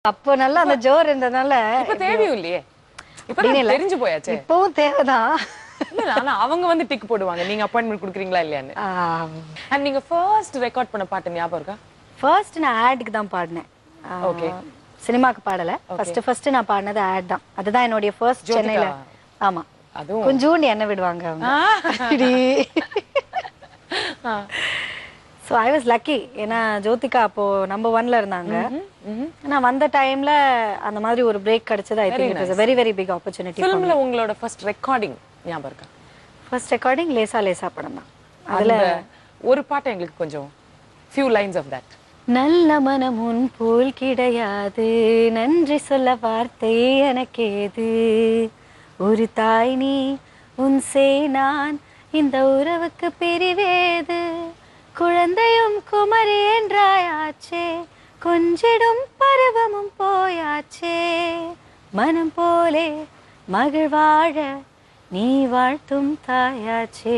அப்போ நல்லா அந்த ஜோர் இருந்ததுனால இப்ப தேவையும் இல்லையே இப்ப அப்படின்னு இல்ல. தெரிஞ்சு போயாச்சே இப்பவும் தேவைதான் இல்ல ஆனா அவங்க வந்து டிக் போடுவாங்க நீங்க அப்பாயின்மெண்ட் குடுக்குறீங்களா இல்லையான்னு ஆம். அண்ட் நீங்க ஃபர்ஸ்ட் ரெக்கார்ட் பண்ண பாட்டு ஞாபகம் இருக்கா ஃபர்ஸ்ட் நான் ஆடுக்கு தான் பாடினேன் Okay. சினிமாக்கு பாடல ஃபர்ஸ்ட் ஃபர்ஸ்ட் நான் பாடினது ஆட் தான் அதுதான் என்னுடைய ஃபர்ஸ்ட் ஜோதிகா. சென்னையில ஆமா அதுவும் கொஞ்சோண்டு என்ன விடுவாங்க அவங்க இப்படி ஸோ ஐ வாஸ் லக்கி ஏன்னா ஜோதிகா அப்போ நம்பர் ஒன்ல இருந்தாங்க நான் வந்த டைம்ல அந்த மாதிரி ஒரு பிரேக் கிடைச்சது I think it was very very big opportunity ஃபிலிம்ல உங்களோட ஃபர்ஸ்ட் ரெக்கார்டிங் ஞாபகம் இருக்கா ஃபர்ஸ்ட் ரெக்கார்டிங் லேசா லேசா படம் தான் அதுல அதுல ஒரு பாட்டு எங்களுக்கு கொஞ்சம் ஃபியூ லைன்ஸ் ஆஃப் தட் நல்ல மனம் உன் போல் கிடையாது நன்றி சொல்ல வார்த்தை எனக்கேது ஒரு தாய் நீ உன் சேய் நான் இந்த உறவுக்கு பிரிவேது குழந்தையும் குமரி என்றாயாச்சே கொஞ்சிடும் பருவமும் போயாச்சே மனம் போலே மகிழ் வாழ நீ வாழ்த்தும் தாயாச்சே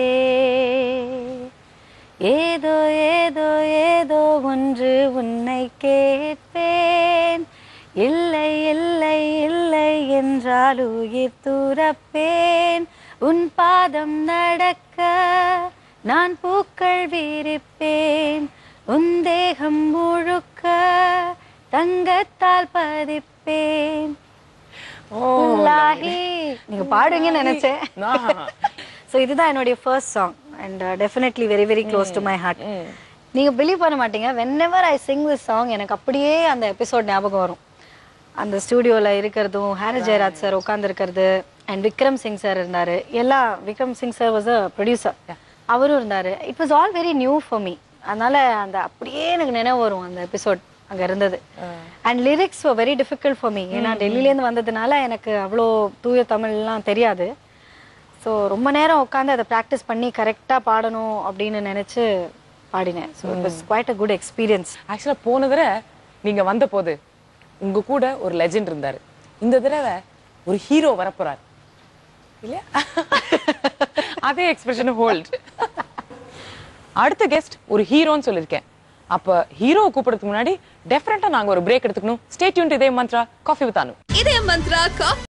ஏதோ ஏதோ ஏதோ ஒன்று உன்னை கேட்பேன் இல்லை இல்லை இல்லை என்றால் உயிர் துறப்பேன் உன் பாதம் நடக்க நான் பூக்கள் விரிப்பேன் உன் தேகம் முழுக்க தங்கத்தால் பதிப்பேன் உல்லாஹி. நீங்க பாடுவீங்கன்னு நினைச்சேன் ஸோ இதுதான் என்னுடைய first song and definitely very very close to my heart நீங்க பிலீவ் பண்ண மாட்டீங்க whenever I sing this song எனக்கு அப்படியே அந்த எபிசோட் ஞாபகம் வரும் அந்த ஸ்டூடியோல இருக்கிறதும் ஹாரி ஜெயராஜ் சார் உட்காந்துருக்கிறது அண்ட் விக்ரம் சிங் சார் இருந்தாரு எல்லாம் Vikram Singh sir was a producer அவரும் இருந்தாரு it was all very new for me அதனால அந்த அப்படியே எனக்கு நினைவு வரும் அந்த எபிசோட் அங்க இருந்தது and lyrics very difficult for me ஏன்னா டெல்லியிலேருந்து வந்ததுனால எனக்கு அவ்வளோ தூய தமிழ்லாம் தெரியாது ஸோ ரொம்ப நேரம் உட்காந்து அதை ப்ராக்டிஸ் பண்ணி கரெக்டாக பாடணும் அப்படின்னு நினைச்சு பாடினேன் so it was quite a good experience ஆக்சுவலா போன தடவை நீங்க வந்த போது உங்க கூட ஒரு லெஜெண்ட் இருந்தாரு இந்த தடவை ஒரு ஹீரோ வரப்போறாரு இல்லையா அதே எக்ஸ்பிரஷன் ஹோல்ட் அடுத்த கெஸ்ட் ஒரு ஹீரோன்னு சொல்லியிருக்கேன் அப்ப ஹீரோ கூப்பிடுறதுக்கு முன்னாடி டெஃபினட்டா நாங்க ஒரு பிரேக் எடுத்துக்கணும் ஸ்டே டியூன் இதே மந்த்ரா காஃபி வித் அனு இதய மந்த்ரா காஃபி